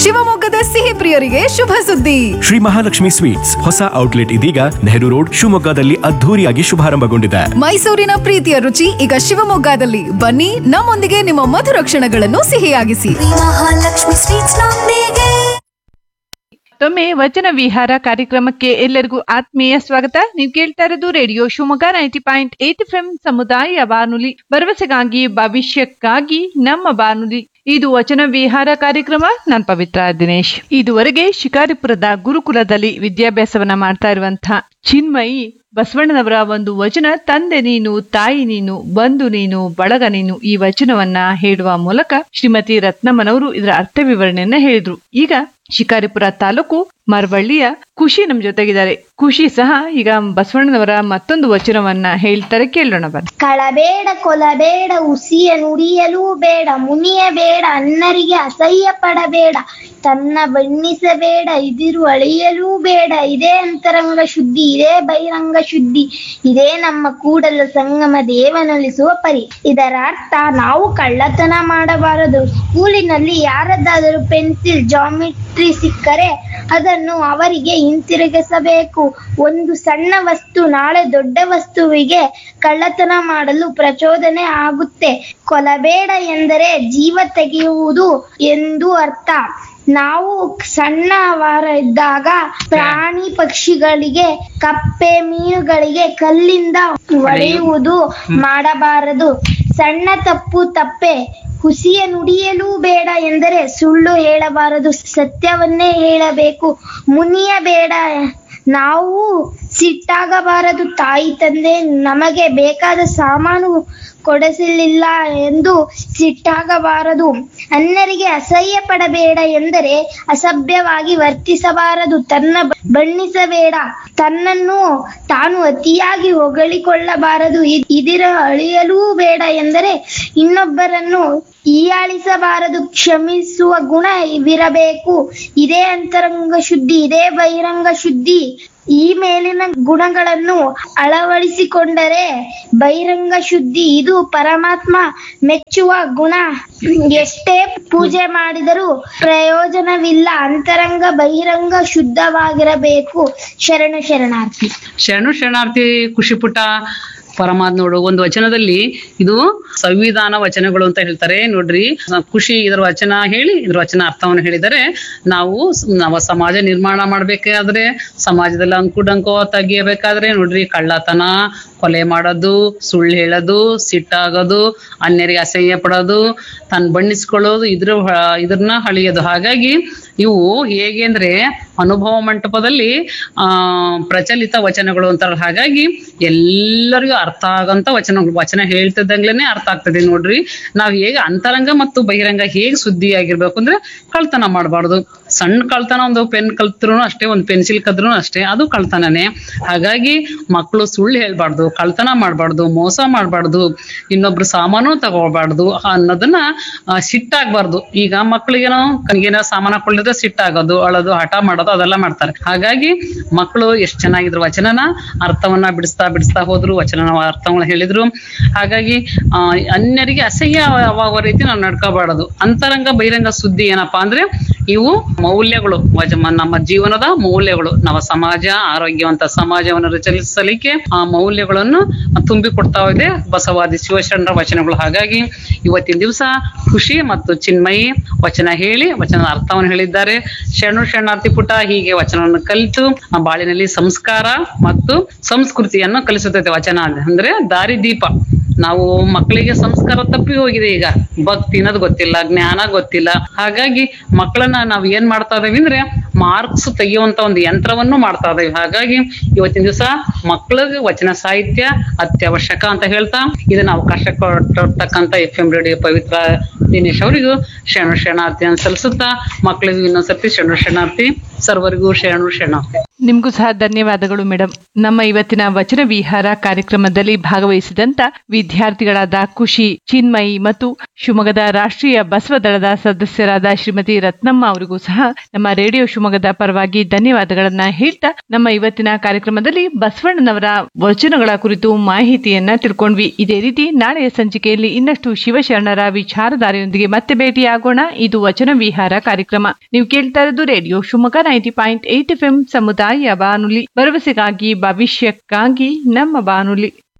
ಶಿವಮೊಗ್ಗದ ಸಿಹಿ ಪ್ರಿಯರಿಗೆ ಶುಭ ಸುದ್ದಿ ಶ್ರೀ ಮಹಾಲಕ್ಷ್ಮಿ ಸ್ವೀಟ್ಸ್ ಹೊಸ ಔಟ್ಲೆಟ್ ಇದೀಗ ನೆಹರು ರೋಡ್ ಶಿವಮೊಗ್ಗದಲ್ಲಿ ಅದ್ಧೂರಿಯಾಗಿ ಶುಭಾರಂಭಗೊಂಡಿದೆ ಮೈಸೂರಿನ ಪ್ರೀತಿಯ ರುಚಿ ಈಗ ಶಿವಮೊಗ್ಗದಲ್ಲಿ ಬನ್ನಿ ನಮ್ಮೊಂದಿಗೆ ನಿಮ್ಮ ಮಧುರ ಕ್ಷಣಗಳನ್ನು ಸಿಹಿಯಾಗಿಸಿ ಮಹಾಲಕ್ಷ್ಮಿ ಸ್ವೀಟ್ಸ್ ನೊಂದಿಗೆ ಮತ್ತೊಮ್ಮೆ ವಚನ ವಿಹಾರ ಕಾರ್ಯಕ್ರಮಕ್ಕೆ ಎಲ್ಲರಿಗೂ ಆತ್ಮೀಯ ಸ್ವಾಗತ ನೀವು ಕೇಳ್ತಾ ಇರೋದು Radio Shivamogga ninety point eight F ಸಮುದಾಯ ಬಾನುಲಿ ಭರವಸೆಗಾಗಿ ಭವಿಷ್ಯಕ್ಕಾಗಿ ನಮ್ಮ ಬಾನುಲಿ ಇದು ವಚನ ವಿಹಾರ ಕಾರ್ಯಕ್ರಮ ನಾನ್ ಪವಿತ್ರ ದಿನೇಶ್ ಇದುವರೆಗೆ ಶಿಕಾರಿಪುರದ ಗುರುಕುಲದಲ್ಲಿ ವಿದ್ಯಾಭ್ಯಾಸವನ್ನ ಮಾಡ್ತಾ ಇರುವಂತಹ ಚಿನ್ಮಯಿ ಬಸವಣ್ಣನವರ ಒಂದು ವಚನ ತಂದೆ ನೀನು ತಾಯಿ ನೀನು ಬಂಧು ನೀನು ಬಳಗ ನೀನು ಈ ವಚನವನ್ನ ಹೇಳುವ ಮೂಲಕ ಶ್ರೀಮತಿ ರತ್ನಮ್ಮನವರು ಇದರ ಅರ್ಥ ವಿವರಣೆಯನ್ನ ಹೇಳಿದ್ರು ಈಗ ಶಿಕಾರಿಪುರ ತಾಲೂಕು ಮರವಳ್ಳಿಯ ಖುಷಿ ನಮ್ ಜೊತೆಗಿದ್ದಾರೆ ಖುಷಿ ಸಹ ಈಗ ಬಸವಣ್ಣನವರ ಮತ್ತೊಂದು ವಚನವನ್ನ ಹೇಳ್ತಾರೆ ಕೇಳೋಣ ಬನ್ನಿ ಕಳಬೇಡ ಕೊಲಬೇಡ ಉಸಿಯ ನುಡಿಯಲೂ ಬೇಡ ಮುನಿಯ ಬೇಡ ಅನ್ನರಿಗೆ ಅಸಹ್ಯ ಪಡಬೇಡ ತನ್ನ ಬಣ್ಣಿಸಬೇಡ ಇದಿರು ಅಳಿಯಲೂ ಬೇಡ ಇದೇ ಅಂತರಂಗ ಶುದ್ಧಿ ಇದೇ ಬಹಿರಂಗ ಶುದ್ಧಿ ಇದೇ ನಮ್ಮ ಕೂಡಲ ಸಂಗಮ ದೇವನೊಲಿಸುವ ಪರಿ ಇದರ ಅರ್ಥ ನಾವು ಕಳ್ಳತನ ಮಾಡಬಾರದು ಸ್ಕೂಲಿನಲ್ಲಿ ಯಾರದ್ದಾದರೂ ಪೆನ್ಸಿಲ್ ಜಾಮಿಟ್ರಿ ಸಿಕ್ಕರೆ ಅದನ್ನು ಅವರಿಗೆ ಹಿಂತಿರುಗಿಸಬೇಕು ಒಂದು ಸಣ್ಣ ವಸ್ತು ನಾಳೆ ದೊಡ್ಡ ವಸ್ತುವಿಗೆ ಕಳ್ಳತನ ಮಾಡಲು ಪ್ರಚೋದನೆ ಆಗುತ್ತೆ ಕೊಲಬೇಡ ಎಂದರೆ ಜೀವ ತೆಗೆಯುವುದು ಎಂದು ಅರ್ಥ ನಾವು ಸಣ್ಣವರ ಇದ್ದಾಗ ಪ್ರಾಣಿ ಪಕ್ಷಿಗಳಿಗೆ ಕಪ್ಪೆ ಮೀನುಗಳಿಗೆ ಕಲ್ಲಿಂದ ಹೊಡೆಯುವುದು ಮಾಡಬಾರದು ಸಣ್ಣ ತಪ್ಪು ತಪ್ಪೆ ಹುಸಿಯ ನುಡಿಯಲೂ ಬೇಡ ಎಂದರೆ ಸುಳ್ಳು ಹೇಳಬಾರದು ಸತ್ಯವನ್ನೇ ಹೇಳಬೇಕು ಮುನಿಯ ಬೇಡ ನಾವು ಸಿಟ್ಟಾಗಬಾರದು ತಾಯಿ ತಂದೆ ನಮಗೆ ಬೇಕಾದ ಸಾಮಾನು ಕೊಡಿಸಲಿಲ್ಲ ಎಂದು ಸಿಟ್ಟಾಗಬಾರದು ಅನ್ನರಿಗೆ ಅಸಹ್ಯ ಪಡಬೇಡ ಎಂದರೆ ಅಸಭ್ಯವಾಗಿ ವರ್ತಿಸಬಾರದು ತನ್ನ ಬಣ್ಣಿಸಬೇಡ ತನ್ನನ್ನು ತಾನು ಅತಿಯಾಗಿ ಹೊಗಳಿಕೊಳ್ಳಬಾರದು ಇ- ಇದಿರ ಅಳಿಯಲೂ ಬೇಡ ಎಂದರೆ ಇನ್ನೊಬ್ಬರನ್ನು ಹೀಯಾಳಿಸಬಾರದು ಕ್ಷಮಿಸುವ ಗುಣ ಇವಿರಬೇಕು ಇದೇ ಅಂತರಂಗ ಶುದ್ಧಿ ಇದೇ ಬಹಿರಂಗ ಶುದ್ಧಿ ಈ ಮೇಲಿನ ಗುಣಗಳನ್ನು ಅಳವಡಿಸಿಕೊಂಡರೆ ಬಹಿರಂಗ ಶುದ್ಧಿ ಇದು ಪರಮಾತ್ಮ ಮೆಚ್ಚುವ ಗುಣ ಎಷ್ಟೇ ಪೂಜೆ ಮಾಡಿದರೂ ಪ್ರಯೋಜನವಿಲ್ಲ ಅಂತರಂಗ ಬಹಿರಂಗ ಶುದ್ಧವಾಗಿರಬೇಕು ಶರಣು ಶರಣಾರ್ಥಿ ಶರಣು ಶರಣಾರ್ಥಿ ಖುಷಿ ಪುಟ್ಟ ಪರಮಾತ್ಮ ನೋಡು ಒಂದು ವಚನದಲ್ಲಿ ಇದು ಸಂವಿಧಾನ ವಚನಗಳು ಅಂತ ಹೇಳ್ತಾರೆ ನೋಡ್ರಿ ಖುಷಿ ಇದರ ವಚನ ಹೇಳಿ ಇದ್ರ ವಚನ ಅರ್ಥವನ್ನು ಹೇಳಿದರೆ ನಾವು ಸ್- ನವ ಸಮಾಜ ನಿರ್ಮಾಣ ಮಾಡ್ಬೇಕಾದ್ರೆ ಸಮಾಜದಲ್ಲಿ ಅಂಕುಡಂಕು ತೆಗಿಯಬೇಕಾದ್ರೆ ನೋಡ್ರಿ ಕಳ್ಳತನ ಕೊಲೆ ಮಾಡೋದು ಸುಳ್ಳು ಹೇಳೋದು ಸಿಟ್ಟಾಗೋದು ಅನ್ಯರಿಗೆ ಅಸಹ್ಯ ಪಡೋದು ತನ್ನ ಬಣ್ಣಿಸ್ಕೊಳ್ಳೋದು ಇದ್ರ ಹ- ಇದ್ರನ್ನ ಹಳಿಯೋದು ಹಾಗಾಗಿ ಇವು ಹೇಗೆ ಅಂದ್ರೆ ಅನುಭವ ಮಂಟಪದಲ್ಲಿ ಆ ಪ್ರಚಲಿತ ವಚನಗಳು ಅಂತಾರ ಹಾಗಾಗಿ ಎಲ್ಲರಿಗೂ ಅರ್ಥ ಆಗಂತ ವಚನ ವಚನ ಹೇಳ್ತಿದ್ದಂಗ್ಲೇನೆ ಅರ್ಥ ಆಗ್ತದೆ ನೋಡ್ರಿ ನಾವ್ ಹೇಗೆ ಅಂತರಂಗ ಮತ್ತು ಬಹಿರಂಗ ಹೇಗೆ ಸುದ್ದಿ ಆಗಿರ್ಬೇಕು ಅಂದ್ರೆ ಕಳ್ತನ ಮಾಡಬಾರ್ದು ಸಣ್ಣ ಕಳ್ತನ ಒಂದು ಪೆನ್ ಕಲ್ತ್ರು ಅಷ್ಟೇ ಒಂದು ಪೆನ್ಸಿಲ್ ಕದ್ರು ಅಷ್ಟೇ ಅದು ಕಳ್ತನನೇ ಹಾಗಾಗಿ ಮಕ್ಕಳು ಸುಳ್ಳು ಹೇಳ್ಬಾರ್ದು ಕಳ್ತನ ಮಾಡಬಾರ್ದು ಮೋಸ ಮಾಡಬಾರ್ದು ಇನ್ನೊಬ್ರು ಸಾಮಾನು ತಗೋಬಾರ್ದು ಅನ್ನೋದನ್ನ ಆ, ಸಿಟ್ಟಾಗ್ಬಾರ್ದು ಈಗ ಮಕ್ಳಿಗೇನೋ ಕನ್ಗೇನೋ ಸಾಮಾನ ಕೊಳ್ಳಿದ್ರೆ ಸಿಟ್ಟಾಗೋದು ಅಳೋದು ಹಠ ಮಾಡೋದು ಅದೆಲ್ಲ ಮಾಡ್ತಾರೆ ಹಾಗಾಗಿ ಮಕ್ಕಳು ಎಷ್ಟ್ ಚೆನ್ನಾಗಿದ್ರು ವಚನನ ಅರ್ಥವನ್ನ ಬಿಡಿಸ್ತಾ ಬಿಡಿಸ್ತಾ ಹೋದ್ರು ವಚನನ ಅರ್ಥವನ್ನ ಹೇಳಿದ್ರು ಹಾಗಾಗಿ ಆ ಅನ್ಯರಿಗೆ ಅಸಹ್ಯವಾಗುವ ರೀತಿ ನಾವು ನಡ್ಕೋಬಾರದು ಅಂತರಂಗ ಬಹಿರಂಗ ಸುದ್ದಿ ಏನಪ್ಪಾ ಅಂದ್ರೆ ಇವು ಮೌಲ್ಯಗಳು ವಜ- ನಮ್ಮ ಜೀವನದ ಮೌಲ್ಯಗಳು ನಮ್ಮ ಸಮಾಜ ಆರೋಗ್ಯವಂತ ಸಮಾಜವನ್ನು ರಚಿಸಲಿಕ್ಕೆ ಆ ಮೌಲ್ಯಗಳನ್ನು ತುಂಬಿ ಕೊಡ್ತಾ ಇದೆ ಬಸವಾದಿ ಶಿವಶರಣರ ವಚನಗಳು ಹಾಗಾಗಿ ಇವತ್ತಿನ ದಿವಸ ಖುಷಿ ಮತ್ತು ಚಿನ್ಮಯಿ ವಚನ ಹೇಳಿ ವಚನದ ಅರ್ಥವನ್ನು ಹೇಳಿದ್ದಾರೆ ಶರಣು ಶರಣಾರ್ಥಿ ಪುಟ ಹೀಗೆ ವಚನವನ್ನು ಕಲಿತು ಆ ಬಾಳಿನಲ್ಲಿ ಸಂಸ್ಕಾರ ಮತ್ತು ಸಂಸ್ಕೃತಿಯನ್ನು ಕಲಿಸುತ್ತದೆ ವಚನ ಅಂದ್ರೆ ದಾರಿದೀಪ ನಾವು ಮಕ್ಕಳಿಗೆ ಸಂಸ್ಕಾರ ತಪ್ಪಿ ಹೋಗಿದೆ ಈಗ ಭಕ್ತಿ ಅನ್ನೋದು ಗೊತ್ತಿಲ್ಲ ಜ್ಞಾನ ಗೊತ್ತಿಲ್ಲ ಹಾಗಾಗಿ ಮಕ್ಕಳನ್ನ ನಾವ್ ಏನ್ ಮಾಡ್ತಾ ಇದೀವಿ ಅಂದ್ರೆ ಮಾರ್ಕ್ಸ್ ತೆಗೆಯುವಂತ ಒಂದು ಯಂತ್ರವನ್ನು ಮಾಡ್ತಾ ಇದೀವಿ ಹಾಗಾಗಿ ಇವತ್ತಿನ ದಿವಸ ಮಕ್ಕಳಿಗೆ ವಚನ ಸಾಹಿತ್ಯ ಅತ್ಯವಶ್ಯಕ ಅಂತ ಹೇಳ್ತಾ ಇದನ್ನ ಅವಕಾಶ ಕೊಟ್ಟಿರ್ತಕ್ಕಂಥ F M radio Pavitra Dinesh ಅವರಿಗೂ ಶರಣು ಶರಣಾರ್ಥಿ ಅಂತ ಸಲ್ಲಿಸುತ್ತಾ ಮಕ್ಕಳಿಗೂ ಇನ್ನೊಂದ್ಸರ್ತಿ ಶರಣು ಶರಣಾರ್ಥಿ ಸರ್ವರಿಗೂ ಶರಣು ಶರಣಾರ್ಥಿ ನಿಮ್ಗೂ ಸಹ ಧನ್ಯವಾದಗಳು ಮೇಡಮ್ ನಮ್ಮ ಇವತ್ತಿನ ವಚನ ವಿಹಾರ ಕಾರ್ಯಕ್ರಮದಲ್ಲಿ ಭಾಗವಹಿಸಿದಂತ ವಿದ್ಯಾರ್ಥಿಗಳಾದ ಖುಷಿ ಚಿನ್ಮಯಿ ಮತ್ತು ಶಿವಮೊಗ್ಗದ ರಾಷ್ಟ್ರೀಯ ಬಸವ ದಳದ ಸದಸ್ಯರಾದ ಶ್ರೀಮತಿ ರತ್ನಮ್ಮ ಅವರಿಗೂ ಸಹ ನಮ್ಮ ರೇಡಿಯೋ ಶಿವಮೊಗ್ಗದ ಪರವಾಗಿ ಧನ್ಯವಾದಗಳನ್ನ ಹೇಳ್ತಾ ನಮ್ಮ ಇವತ್ತಿನ ಕಾರ್ಯಕ್ರಮದಲ್ಲಿ ಬಸವಣ್ಣನವರ ವಚನಗಳ ಕುರಿತು ಮಾಹಿತಿಯನ್ನ ತಿಳ್ಕೊಂಡ್ವಿ ಇದೇ ರೀತಿ ನಾಳೆಯ ಸಂಚಿಕೆಯಲ್ಲಿ ಇನ್ನಷ್ಟು ಶಿವಶರಣರ ವಿಚಾರಧಾರೆಯೊಂದಿಗೆ ಮತ್ತೆ ಭೇಟಿಯಾಗೋಣ ಇದು ವಚನ ವಿಹಾರ ಕಾರ್ಯಕ್ರಮ ನೀವು ಕೇಳ್ತಾ ಇರೋದು Radio Shivamogga ninety point eight F M ಸಮುದಾಯ ಬಾನುಲಿ ಭರವಸೆಗಾಗಿ ಭವಿಷ್ಯಕ್ಕಾಗಿ ನಮ್ಮ ಬಾನುಲಿ